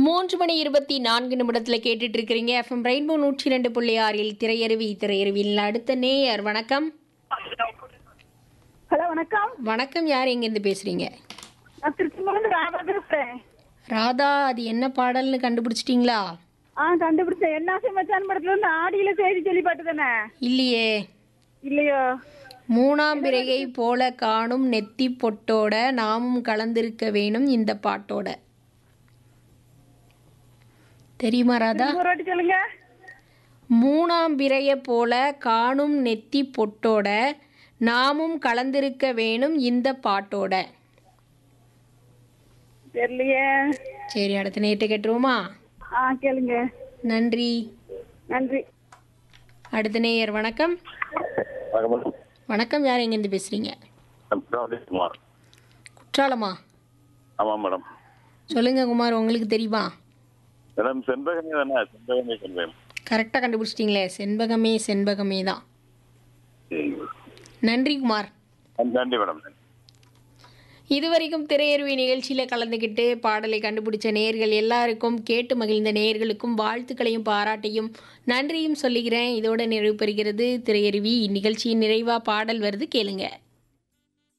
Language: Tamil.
மூன்று மணி இருபத்தி நான்கு நிமிடத்தில் கேட்டுட்டு இருக்கிறீங்க எஃப்எம் ரெயின்போ நூற்றி ரெண்டு புள்ளி ஆறில் திரையருவி திரையருவியில் அடுத்த நேயர் வணக்கம் ஹலோ வணக்கம் வணக்கம் யார் எங்கேருந்து பேசுறீங்க நான் திருச்சிமலேருந்து ராதா பேசுறேன் ராதா அது என்ன பாடல்னு கண்டுபிடிச்சிட்டிங்களா ஆ கண்டுபிடிச்சேன் என்னாசி மச்சான் படத்துல இருந்து ஆடியில செய்தி கேள்விப்பட்டு தானே இல்லையே இல்லையோ மூணாம் பிறையை போல காணும் நெத்தி பொட்டோட நாமும் கலந்திருக்க வேணும் இந்த பாட்டோட தெரியுமா ராதா ஒரு வாட்டி சொல்லுங்க மூணாம் பிறைய போல காணும் நெத்தி பொட்டோட நாமும் கலந்திருக்க வேணும் இந்த பாட்டோட தெரியலையே சரி அடுத்த நேற்று கேட்டுருவோமா ஆ கேளுங்க நன்றி நன்றி அடுத்த நேயர் வணக்கம் வணக்கம் மேடம் வணக்கம் யார் எங்கேருந்து பேசுறீங்க நான் பிரவதி குமார் குற்றாலமா ஆமாம் மேடம் சொல்லுங்க குமார் உங்களுக்கு தெரியுமா மேடம் செண்பகமே தானே செண்பகமே செண்பகம் கரெக்டாக கண்டுபிடிச்சிட்டிங்களே செண்பகமே செண்பகமே தான் சரிங்க நன்றி குமார் நன்றி மேடம் இதுவரைக்கும் திரையருவி நிகழ்ச்சியில் கலந்துக்கிட்டு பாடலை கண்டுபிடிச்ச நேயர்கள் எல்லாருக்கும் கேட்டு மகிழ்ந்த நேயர்களுக்கும் வாழ்த்துக்களையும் பாராட்டையும் நன்றியும் சொல்லுகிறேன் இதோட நிறைவு பெறுகிறது திரையருவி இந்நிகழ்ச்சியின் நிறைவா பாடல் வருது கேளுங்க